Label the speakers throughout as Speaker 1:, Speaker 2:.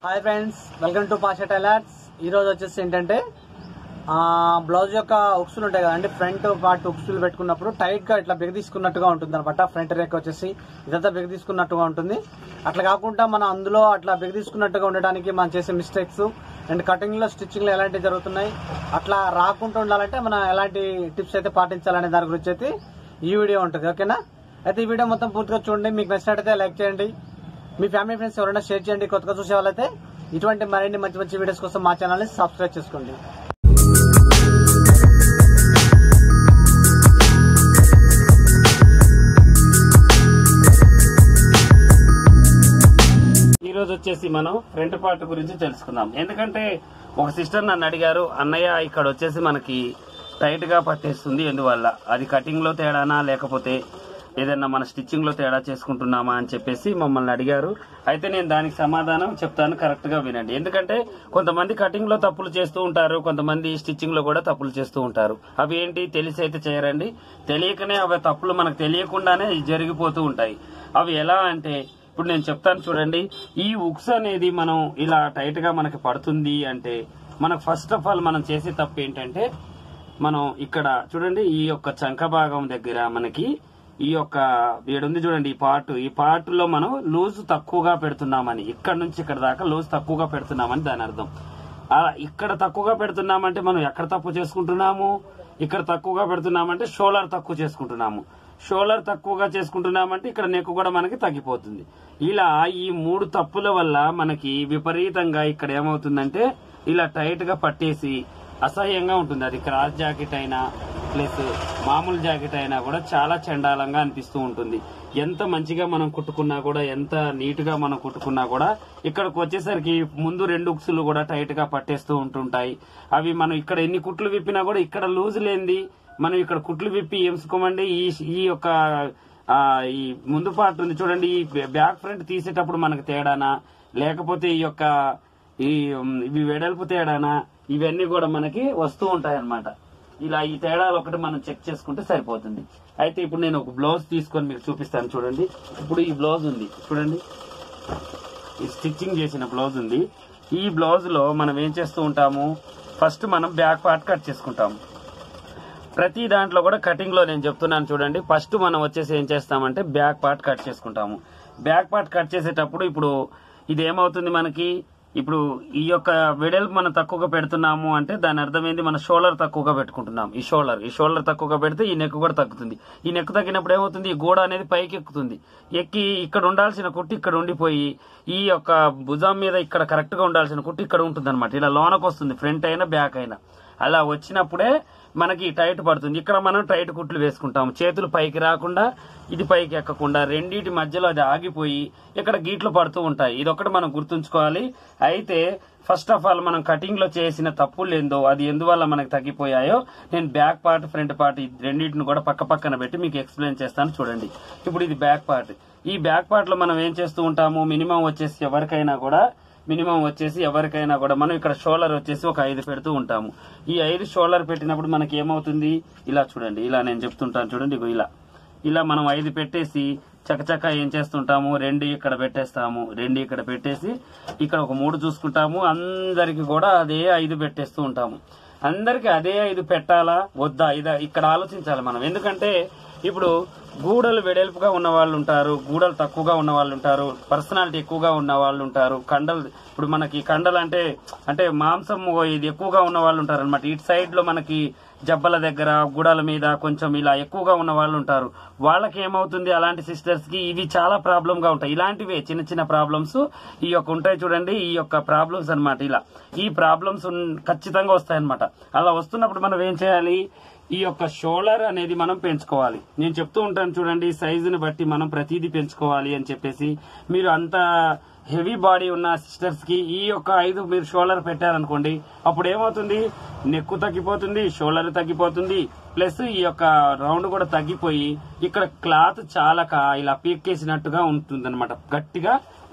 Speaker 1: hi friends welcome to Pasha tailors ఈ రోజు వచ్చేసి ఏంటంటే ఆ, బ్లౌజ్ యొక్క ఉక్సులు ఉంటాయి కదండి ఫ్రంట్ పార్ట్ ఉక్సులు పెట్టుకున్నప్పుడు టైట్ గా ఇట్లా బిగదీసుకున్నట్టుగా ఉంటుంది అనమాట ఫ్రంట్ రేక్ వచ్చేసి ఇదంతా బిగదీసుకున్నట్టుగా ఉంటుంది అట్లా కాకుండా మనం అందులో అట్లా బిగదీసుకున్నట్టుగా ఉండడానికి మనం చేసే మిస్టేక్స్ అండ్ కటింగ్ లో స్టిచ్చింగ్ లో ఎలాంటివి జరుగుతున్నాయి అట్లా రాకుండా ఉండాలంటే మనం ఎలాంటి టిప్స్ అయితే పాటించాలనే దాని గురించి అయితే ఈ వీడియో ఉంటుంది ఓకేనా అయితే ఈ వీడియో మొత్తం పూర్తిగా చూడండి మీకు నచ్చినట్టయితే లైక్ చేయండి మీ ఫ్యామిలీ ఫ్రెండ్స్ ఎవరైనా షేర్ చేయండి కొత్తగా చూసే వాళ్ళైతే ఇటువంటి మరిన్ని మంచి మంచి వీడియోస్ కోసం మా ఛానల్ ని సబ్స్క్రైబ్ చేసుకోండి
Speaker 2: ఈ రోజు వచ్చేసి మనం ఫ్రంట్ పార్ట్ గురించి తెలుసుకుందాం ఎందుకంటే ఒక సిస్టర్ నన్ను అడిగారు అన్నయ్య ఇక్కడ వచ్చేసి మనకి టైట్ గా పట్టేస్తుంది ఎందువల్ల అది కటింగ్ లో తేడానా లేకపోతే ఏదైనా మన స్టిచ్చింగ్ లో తేడా చేసుకుంటున్నామా అని చెప్పేసి మమ్మల్ని అడిగారు అయితే నేను దానికి సమాధానం చెప్తాను కరెక్ట్ గా వినండి ఎందుకంటే కొంతమంది కటింగ్ లో తప్పులు చేస్తూ ఉంటారు కొంతమంది స్టిచ్చింగ్ లో కూడా తప్పులు చేస్తూ ఉంటారు అవి ఏంటి తెలిసి అయితే చేయరండి తెలియకనే అవి తప్పులు మనకు తెలియకుండానే జరిగిపోతూ ఉంటాయి అవి ఎలా అంటే ఇప్పుడు నేను చెప్తాను చూడండి ఈ ఉక్స్ అనేది మనం ఇలా టైట్ గా మనకి పడుతుంది అంటే మనకు ఫస్ట్ ఆఫ్ ఆల్ మనం చేసే తప్పు ఏంటంటే మనం ఇక్కడ చూడండి ఈ యొక్క చంక భాగం దగ్గర మనకి ఈ యొక్క ఉంది చూడండి ఈ పార్ట్ ఈ పార్ట్ లో మనం లూజ్ తక్కువగా పెడుతున్నామని ఇక్కడ నుంచి ఇక్కడ దాకా లూజ్ తక్కువగా పెడుతున్నామని దాని అర్థం అలా ఇక్కడ తక్కువగా పెడుతున్నామంటే మనం ఎక్కడ తక్కువ చేసుకుంటున్నాము ఇక్కడ తక్కువగా పెడుతున్నామంటే షోలర్ తక్కువ చేసుకుంటున్నాము షోలర్ తక్కువగా చేసుకుంటున్నామంటే ఇక్కడ నెక్ కూడా మనకి తగ్గిపోతుంది ఇలా ఈ మూడు తప్పుల వల్ల మనకి విపరీతంగా ఇక్కడ ఏమవుతుందంటే ఇలా టైట్ గా పట్టేసి అసహ్యంగా ఉంటుంది అది క్రాస్ జాకెట్ అయినా ప్లస్ మామూలు జాకెట్ అయినా కూడా చాలా చండాలంగా అనిపిస్తూ ఉంటుంది ఎంత మంచిగా మనం కుట్టుకున్నా కూడా ఎంత నీట్ గా మనం కుట్టుకున్నా కూడా ఇక్కడికి వచ్చేసరికి ముందు రెండు ఉక్సులు కూడా టైట్ గా పట్టేస్తూ ఉంటుంటాయి అవి మనం ఇక్కడ ఎన్ని కుట్లు విప్పినా కూడా ఇక్కడ లూజ్ లేనిది మనం ఇక్కడ కుట్లు విప్పి ఎంచుకోమండి ఈ ఈ యొక్క ఆ, ఈ ముందు పార్ట్ ఉంది చూడండి ఈ బ్యాక్ ఫ్రంట్ తీసేటప్పుడు మనకు తేడానా లేకపోతే ఈ యొక్క ఈ ఉమ్, ఇవి వెడల్పు తేడానా ఇవన్నీ కూడా మనకి వస్తూ ఉంటాయి అన్నమాట ఇలా ఈ తేడాలు ఒకటి మనం చెక్ చేసుకుంటే సరిపోతుంది అయితే ఇప్పుడు నేను ఒక బ్లౌజ్ తీసుకొని మీకు చూపిస్తాను చూడండి ఇప్పుడు ఈ బ్లౌజ్ ఉంది చూడండి ఈ స్టిచ్చింగ్ చేసిన బ్లౌజ్ ఉంది ఈ బ్లౌజ్ లో మనం ఏం చేస్తూ ఉంటాము ఫస్ట్ మనం బ్యాక్ పార్ట్ కట్ చేసుకుంటాము ప్రతి దాంట్లో కూడా కటింగ్ లో నేను చెప్తున్నాను చూడండి ఫస్ట్ మనం వచ్చేసి ఏం చేస్తామంటే బ్యాక్ పార్ట్ కట్ చేసుకుంటాము బ్యాక్ పార్ట్ కట్ చేసేటప్పుడు ఇప్పుడు ఇది ఏమవుతుంది మనకి ఇప్పుడు ఈ యొక్క వెడల్పు మనం తక్కువగా పెడుతున్నాము అంటే దాని అర్థం ఏంది మన షోల్డర్ తక్కువగా పెట్టుకుంటున్నాం ఈ షోల్డర్ ఈ షోల్డర్ తక్కువగా పెడితే ఈ నెక్ కూడా తగ్గుతుంది ఈ నెక్ తగ్గినప్పుడు ఏమవుతుంది ఈ గోడ అనేది పైకి ఎక్కుతుంది ఎక్కి ఇక్కడ ఉండాల్సిన కుట్టి ఇక్కడ ఉండిపోయి ఈ యొక్క భుజం మీద ఇక్కడ కరెక్ట్ గా ఉండాల్సిన కుట్టి ఇక్కడ ఉంటుంది ఇలా లోనకు వస్తుంది ఫ్రంట్ అయినా బ్యాక్ అయినా అలా వచ్చినప్పుడే మనకి టైట్ పడుతుంది ఇక్కడ మనం టైట్ కుట్లు వేసుకుంటాం చేతులు పైకి రాకుండా ఇది పైకి ఎక్కకుండా రెండింటి మధ్యలో అది ఆగిపోయి ఇక్కడ గీట్లు పడుతూ ఉంటాయి ఇది ఒకటి మనం గుర్తుంచుకోవాలి అయితే ఫస్ట్ ఆఫ్ ఆల్ మనం కటింగ్ లో చేసిన తప్పులు ఏందో అది ఎందువల్ల మనకి తగ్గిపోయాయో నేను బ్యాక్ పార్ట్ ఫ్రంట్ పార్ట్ ఈ రెండింటిని కూడా పక్క పక్కన పెట్టి మీకు ఎక్స్ప్లెయిన్ చేస్తాను చూడండి ఇప్పుడు ఇది బ్యాక్ పార్ట్ ఈ బ్యాక్ పార్ట్ లో మనం ఏం చేస్తూ ఉంటాము మినిమం వచ్చేసి ఎవరికైనా కూడా మినిమం వచ్చేసి ఎవరికైనా కూడా మనం ఇక్కడ షోల్డర్ వచ్చేసి ఒక ఐదు పెడుతూ ఉంటాము ఈ ఐదు షోల్డర్ పెట్టినప్పుడు మనకి ఏమవుతుంది ఇలా చూడండి ఇలా నేను చెప్తుంటాను చూడండి ఇగో ఇలా ఇలా మనం ఐదు పెట్టేసి చకచక ఏం చేస్తుంటాము రెండు ఇక్కడ పెట్టేస్తాము రెండు ఇక్కడ పెట్టేసి ఇక్కడ ఒక మూడు చూసుకుంటాము అందరికి కూడా అదే ఐదు పెట్టేస్తూ ఉంటాము అందరికి అదే ఐదు పెట్టాలా వద్దా ఇదా ఇక్కడ ఆలోచించాలి మనం ఎందుకంటే ఇప్పుడు గూడలు వెడల్పుగా ఉన్న వాళ్ళు ఉంటారు గూడలు తక్కువగా ఉన్న వాళ్ళు ఉంటారు పర్సనాలిటీ ఎక్కువగా ఉన్న వాళ్ళు ఉంటారు కండలు ఇప్పుడు మనకి కండలు అంటే అంటే మాంసం ఇది ఎక్కువగా ఉన్న వాళ్ళు ఉంటారు అనమాట ఇటు సైడ్ లో మనకి జబ్బల దగ్గర గుడాల మీద కొంచెం ఇలా ఎక్కువగా ఉన్న వాళ్ళు ఉంటారు వాళ్ళకి ఏమవుతుంది అలాంటి సిస్టర్స్ కి ఇవి చాలా ప్రాబ్లం గా ఉంటాయి ఇలాంటివే చిన్న చిన్న ప్రాబ్లమ్స్ ఈ యొక్క ఉంటాయి చూడండి ఈ యొక్క ప్రాబ్లమ్స్ అన్నమాట ఇలా ఈ ప్రాబ్లమ్స్ ఖచ్చితంగా వస్తాయన్నమాట అలా వస్తున్నప్పుడు మనం ఏం చేయాలి ఈ యొక్క షోల్డర్ అనేది మనం పెంచుకోవాలి నేను చెప్తూ ఉంటాను చూడండి సైజుని బట్టి మనం ప్రతిదీ పెంచుకోవాలి అని చెప్పేసి మీరు అంత హెవీ బాడీ ఉన్న సిస్టర్స్ కి ఈ యొక్క ఐదు మీరు షోల్డర్ పెట్టారనుకోండి అప్పుడు ఏమవుతుంది నెక్కు తగ్గిపోతుంది షోల్డర్ తగ్గిపోతుంది ప్లస్ ఈ యొక్క రౌండ్ కూడా తగ్గిపోయి ఇక్కడ క్లాత్ చాలా ఇలా పీక్కేసినట్టుగా ఉంటుంది గట్టిగా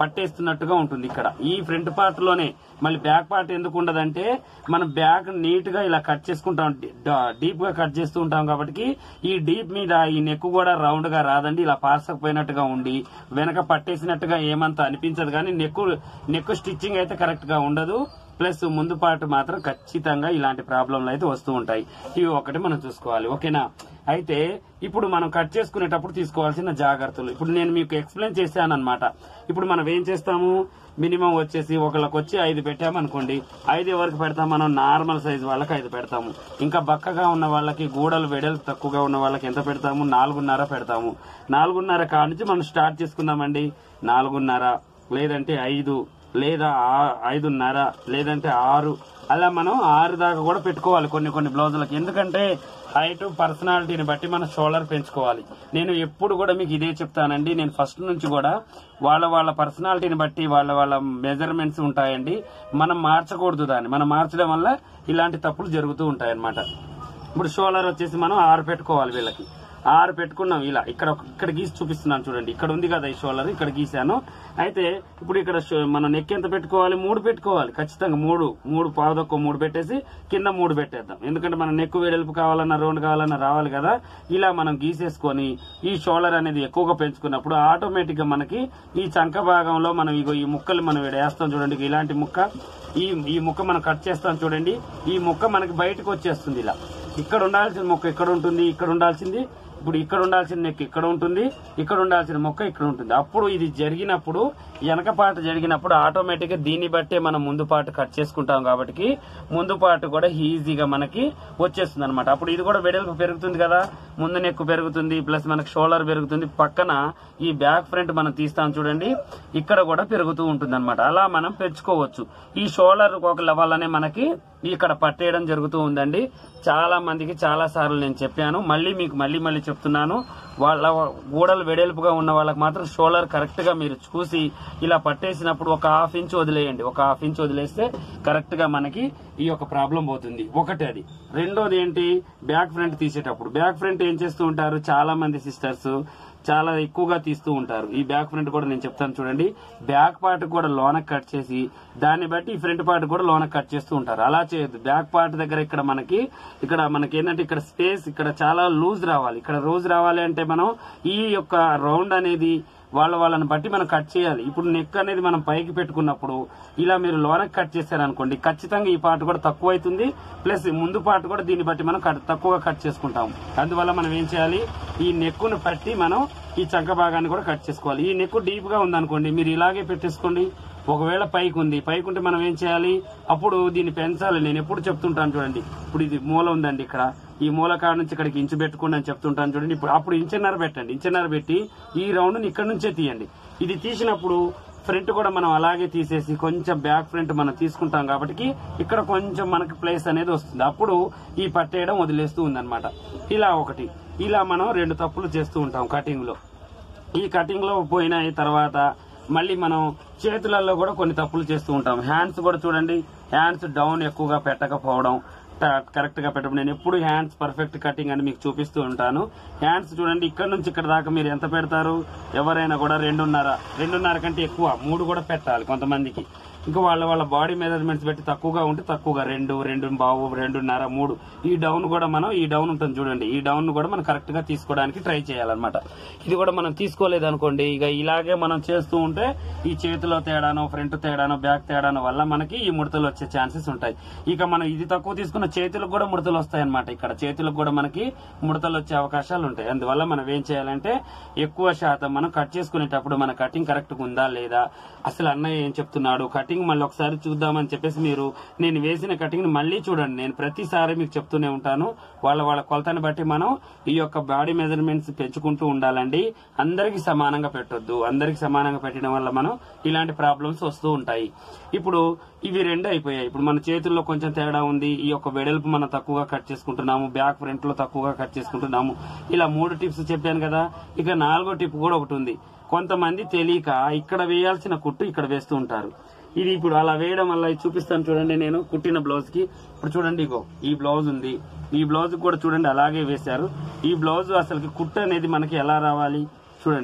Speaker 2: పట్టేస్తున్నట్టుగా ఉంటుంది ఇక్కడ ఈ ఫ్రంట్ పార్ట్ లోనే మళ్ళీ బ్యాక్ పార్ట్ ఎందుకు ఉండదంటే మనం బ్యాక్ నీట్ గా ఇలా కట్ చేసుకుంటాం డీప్ గా కట్ చేస్తూ ఉంటాం కాబట్టి ఈ డీప్ మీద ఈ నెక్ కూడా రౌండ్ గా రాదండి ఇలా పార్సకపోయినట్టుగా ఉండి వెనక పట్టేసినట్టుగా ఏమంత అనిపించదు కానీ నెక్ నెక్ స్టిచ్చింగ్ అయితే కరెక్ట్ గా ఉండదు ప్లస్ ముందు పార్ట్ మాత్రం ఖచ్చితంగా ఇలాంటి ప్రాబ్లంలు అయితే వస్తూ ఉంటాయి ఇవి ఒకటి మనం చూసుకోవాలి ఓకేనా అయితే ఇప్పుడు మనం కట్ చేసుకునేటప్పుడు తీసుకోవాల్సిన జాగ్రత్తలు ఇప్పుడు నేను మీకు ఎక్స్ప్లెయిన్ చేశాను అనమాట ఇప్పుడు మనం ఏం చేస్తాము మినిమం వచ్చేసి ఒకళ్ళకి వచ్చి ఐదు పెట్టామనుకోండి ఐదు వరకు పెడతాం మనం నార్మల్ సైజ్ వాళ్ళకి ఐదు పెడతాము ఇంకా బక్కగా ఉన్న వాళ్ళకి గూడలు వెడలు తక్కువగా ఉన్న వాళ్ళకి ఎంత పెడతాము నాలుగున్నర పెడతాము నాలుగున్నర కాడ నుంచి మనం స్టార్ట్ చేసుకుందామండి నాలుగున్నర లేదంటే ఐదు లేదా ఆ- ఐదున్నర లేదంటే ఆరు అలా మనం ఆరు దాకా కూడా పెట్టుకోవాలి కొన్ని కొన్ని బ్లౌజులకి ఎందుకంటే హైట్ పర్సనాలిటీని బట్టి మన షోల్డర్ పెంచుకోవాలి నేను ఎప్పుడు కూడా మీకు ఇదే చెప్తానండి నేను ఫస్ట్ నుంచి కూడా వాళ్ళ వాళ్ళ పర్సనాలిటీని బట్టి వాళ్ళ వాళ్ళ మెజర్మెంట్స్ ఉంటాయండి మనం మార్చకూడదు దాన్ని మనం మార్చడం వల్ల ఇలాంటి తప్పులు జరుగుతూ ఉంటాయి అన్నమాట ఇప్పుడు షోల్డర్ వచ్చేసి మనం ఆరు పెట్టుకోవాలి వీళ్ళకి ఆరు పెట్టుకున్నాం ఇలా ఇక్కడ ఒక- ఇక్కడ గీసి చూపిస్తున్నాను చూడండి ఇక్కడ ఉంది కదా ఈ షోల్డర్ ఇక్కడ గీసాను అయితే ఇప్పుడు ఇక్కడ షో- మనం నెక్ ఎంత పెట్టుకోవాలి మూడు పెట్టుకోవాలి ఖచ్చితంగా మూడు మూడు పావుదొక్క మూడు పెట్టేసి కింద మూడు పెట్టేద్దాం ఎందుకంటే మన నెక్ వెడల్పు కావాలన్నా రౌండ్ కావాలన్నా రావాలి కదా ఇలా మనం గీసేసుకొని ఈ షోల్డర్ అనేది ఎక్కువగా పెంచుకున్నప్పుడు ఆటోమేటిక్ గా మనకి ఈ చంక భాగంలో మనం ఇగో ఈ ముక్కలు మనం ఇక్కడ వేస్తాం చూడండి ఇగో ఇలాంటి ముక్క ఈ ఈ ముక్క మనం కట్ చేస్తాం చూడండి ఈ ముక్క మనకి బయటకు వచ్చేస్తుంది ఇలా ఇక్కడ ఉండాల్సిన మొక్క ఇక్కడ ఉంటుంది ఇక్కడ ఉండాల్సింది ఇప్పుడు ఇక్కడ ఉండాల్సిన నెక్ ఇక్కడ ఉంటుంది ఇక్కడ ఉండాల్సిన మొక్క ఇక్కడ ఉంటుంది అప్పుడు ఇది జరిగినప్పుడు వెనక పాట జరిగినప్పుడు ఆటోమేటిక్ గా దీన్ని బట్టే మనం ముందు పాట కట్ చేసుకుంటాం కాబట్టి ముందు పాట కూడా ఈజీగా మనకి వచ్చేస్తుంది అనమాట అప్పుడు ఇది కూడా వెడల్పు పెరుగుతుంది కదా ముందు నెక్ పెరుగుతుంది ప్లస్ మనకి షోల్డర్ పెరుగుతుంది పక్కన ఈ బ్యాక్ ఫ్రంట్ మనం తీస్తాం చూడండి ఇక్కడ కూడా పెరుగుతూ ఉంటుంది అనమాట అలా మనం పెంచుకోవచ్చు ఈ షోల్డర్ ఒక లెవెల్ మనకి ఇక్కడ పట్టేయడం జరుగుతూ ఉందండి చాలా మందికి చాలా సార్లు నేను చెప్పాను మళ్ళీ మీకు మళ్ళీ మళ్ళీ చెప్తున్నాను వాళ్ళ గూడలు వెడల్పుగా ఉన్న వాళ్ళకి మాత్రం షోల్డర్ కరెక్ట్ గా మీరు చూసి ఇలా పట్టేసినప్పుడు ఒక హాఫ్ ఇంచ్ వదిలేయండి ఒక హాఫ్ ఇంచ్ వదిలేస్తే కరెక్ట్ గా మనకి ఈ యొక్క ప్రాబ్లం పోతుంది ఒకటి అది రెండోది ఏంటి బ్యాక్ ఫ్రంట్ తీసేటప్పుడు బ్యాక్ ఫ్రంట్ ఏం చేస్తూ ఉంటారు చాలా మంది సిస్టర్స్ చాలా ఎక్కువగా తీస్తూ ఉంటారు ఈ బ్యాక్ ఫ్రంట్ కూడా నేను చెప్తాను చూడండి బ్యాక్ పార్ట్ కూడా లోన కట్ చేసి దాన్ని బట్టి ఈ ఫ్రంట్ పార్ట్ కూడా లోన కట్ చేస్తూ ఉంటారు అలా చేయొద్దు బ్యాక్ పార్ట్ దగ్గర ఇక్కడ మనకి ఇక్కడ మనకి ఏంటంటే ఇక్కడ స్పేస్ ఇక్కడ చాలా లూజ్ రావాలి ఇక్కడ రోజు రావాలి అంటే మనం ఈ యొక్క రౌండ్ అనేది వాళ్ళ వాళ్ళని బట్టి మనం కట్ చేయాలి ఇప్పుడు నెక్ అనేది మనం పైకి పెట్టుకున్నప్పుడు ఇలా మీరు లోనకి కట్ చేశారనుకోండి ఖచ్చితంగా ఈ పార్ట్ కూడా తక్కువ అవుతుంది ప్లస్ ముందు పార్ట్ కూడా దీన్ని బట్టి మనం కట్- తక్కువగా కట్ చేసుకుంటాం అందువల్ల మనం ఏం చేయాలి ఈ నెక్కును పట్టి మనం ఈ చంక భాగాన్ని కూడా కట్ చేసుకోవాలి ఈ నెక్ డీప్ గా ఉందనుకోండి మీరు ఇలాగే పెట్టేసుకోండి ఒకవేళ పైకి ఉంది పైకి ఉంటే మనం ఏం చేయాలి అప్పుడు దీన్ని పెంచాలి నేను ఎప్పుడు చెప్తుంటాను చూడండి ఇప్పుడు ఇది మూల ఉందండి ఇక్కడ ఈ మూల కాడ నుంచి ఇక్కడికి ఇంచు పెట్టుకోండి అని చెప్తుంటాను చూడండి ఇప్పుడు అప్పుడు ఇంచున్నర పెట్టండి ఇంచున్నర పెట్టి ఈ రౌండ్ ఇక్కడ నుంచే తీయండి ఇది తీసినప్పుడు ఫ్రంట్ కూడా మనం అలాగే తీసేసి కొంచెం బ్యాక్ ఫ్రంట్ మనం తీసుకుంటాం కాబట్టి ఇక్కడ కొంచెం మనకి ప్లేస్ అనేది వస్తుంది అప్పుడు ఈ పట్టేయడం వదిలేస్తూ ఉందన్నమాట ఇలా ఒకటి ఇలా మనం రెండు తప్పులు చేస్తూ ఉంటాం కటింగ్ లో ఈ కటింగ్ లో పోయిన తర్వాత మళ్ళీ మనం చేతులలో కూడా కొన్ని తప్పులు చేస్తూ ఉంటాం హ్యాండ్స్ కూడా చూడండి హ్యాండ్స్ డౌన్ ఎక్కువగా పెట్టకపోవడం కరెక్ట్ గా పెట్టడం నేను ఎప్పుడు హ్యాండ్స్ పర్ఫెక్ట్ కటింగ్ అని మీకు చూపిస్తూ ఉంటాను హ్యాండ్స్ చూడండి ఇక్కడ నుంచి ఇక్కడ దాకా మీరు ఎంత పెడతారు ఎవరైనా కూడా రెండున్నర రెండున్నర కంటే ఎక్కువ మూడు కూడా పెట్టాలి కొంతమందికి ఇంకా వాళ్ళ వాళ్ళ బాడీ మెజర్మెంట్స్ బట్టి తక్కువగా ఉంటే తక్కువగా రెండు రెండు బావు రెండున్నర మూడు ఈ డౌన్ కూడా మనం ఈ డౌన్ ఉంటుంది చూడండి ఈ డౌన్ కూడా మనం కరెక్ట్ గా తీసుకోవడానికి ట్రై చేయాలన్నమాట ఇది కూడా మనం తీసుకోలేదు అనుకోండి ఇక ఇలాగే మనం చేస్తూ ఉంటే ఈ చేతిలో తేడానో ఫ్రంట్ తేడానో బ్యాక్ తేడానో వల్ల మనకి ఈ ముడతలు వచ్చే ఛాన్సెస్ ఉంటాయి ఇక మనం ఇది తక్కువ తీసుకున్న చేతులకు కూడా ముడతలు వస్తాయి అనమాట ఇక్కడ చేతులకు కూడా మనకి ముడతలు వచ్చే అవకాశాలు ఉంటాయి అందువల్ల మనం ఏం చేయాలంటే ఎక్కువ శాతం మనం కట్ చేసుకునేటప్పుడు మన కటింగ్ కరెక్ట్ గా ఉందా లేదా అసలు అన్నయ్య ఏం చెప్తున్నాడు కటింగ్ మళ్ళీ ఒకసారి చూద్దామని చెప్పేసి మీరు నేను వేసిన కటింగ్ మళ్ళీ చూడండి నేను ప్రతిసారి మీకు చెప్తూనే ఉంటాను వాళ్ళ వాళ్ళ కొలతని బట్టి మనం ఈ యొక్క బాడీ మెజర్మెంట్స్ పెంచుకుంటూ ఉండాలండి అందరికి సమానంగా పెట్టొద్దు అందరికి సమానంగా పెట్టడం వల్ల మనం ఇలాంటి ప్రాబ్లమ్స్ వస్తూ ఉంటాయి ఇప్పుడు ఇవి రెండు అయిపోయాయి ఇప్పుడు మన చేతుల్లో కొంచెం తేడా ఉంది ఈ యొక్క వెడల్పు మనం తక్కువగా కట్ చేసుకుంటున్నాము బ్యాక్ ఫ్రంట్ లో తక్కువగా కట్ చేసుకుంటున్నాము ఇలా మూడు టిప్స్ చెప్పాను కదా ఇక నాలుగో టిప్ కూడా ఒకటి ఉంది కొంతమంది తెలియక ఇక్కడ వేయాల్సిన కుట్టు ఇక్కడ వేస్తూ ఉంటారు ఇది ఇప్పుడు అలా వేయడం వల్ల ఇది చూపిస్తాను చూడండి నేను కుట్టిన బ్లౌజ్ కి ఇప్పుడు చూడండి ఇగో ఈ బ్లౌజ్ ఉంది ఈ బ్లౌజ్ కూడా చూడండి అలాగే వేశారు ఈ బ్లౌజ్ అసలు కుట్టు అనేది మనకి ఎలా రావాలి చూడండి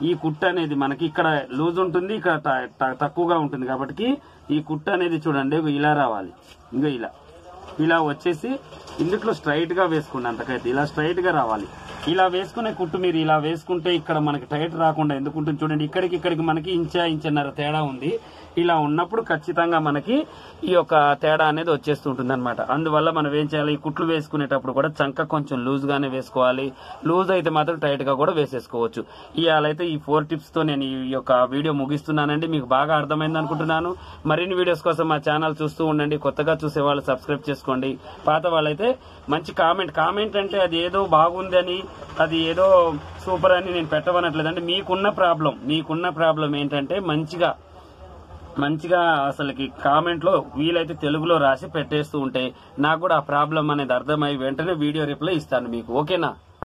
Speaker 2: ఈ కుట్టు అనేది మనకి ఇక్కడ లూజ్ ఉంటుంది ఇక్కడ త- త- తక్కువగా ఉంటుంది కాబట్టి ఈ కుట్టు అనేది చూడండి ఇలా రావాలి ఇంకా ఇలా ఇలా వచ్చేసి ఇందుట్లో స్ట్రైట్ గా వేసుకోండి అంతకైతే ఇలా స్ట్రైట్ గా రావాలి ఇలా వేసుకునే కుట్టు మీరు ఇలా వేసుకుంటే ఇక్కడ మనకి టైట్ రాకుండా ఎందుకుంటుంది చూడండి ఇక్కడికి ఇక్కడికి మనకి ఇంచా ఇంచన్నర తేడా ఉంది ఇలా ఉన్నప్పుడు ఖచ్చితంగా మనకి ఈ యొక్క తేడా అనేది వచ్చేస్తుంటుంది అనమాట అందువల్ల మనం ఏం చేయాలి ఈ కుట్లు వేసుకునేటప్పుడు కూడా చంక కొంచెం లూజ్ గానే వేసుకోవాలి లూజ్ అయితే మాత్రం టైట్ గా కూడా వేసేసుకోవచ్చు ఇవాళైతే ఈ ఫోర్ టిప్స్ తో నేను ఈ యొక్క వీడియో ముగిస్తున్నానండి మీకు బాగా అర్థమైంది అనుకుంటున్నాను మరిన్ని వీడియోస్ కోసం మా ఛానల్ చూస్తూ ఉండండి కొత్తగా చూసే వాళ్ళు సబ్స్క్రైబ్ చేసుకోండి పాత వాళ్ళైతే మంచి కామెంట్ కామెంట్ అంటే అది ఏదో బాగుంది అని అది ఏదో సూపర్ అని నేను పెట్టవనట్లేదండి మీకున్న ప్రాబ్లం మీకున్న ప్రాబ్లం ఏంటంటే మంచిగా మంచిగా అసలుకి కామెంట్ లో వీలైతే తెలుగులో రాసి పెట్టేస్తూ ఉంటే నాకు కూడా ఆ ప్రాబ్లం అనేది అర్థమై వెంటనే వీడియో రిప్లై ఇస్తాను మీకు ఓకేనా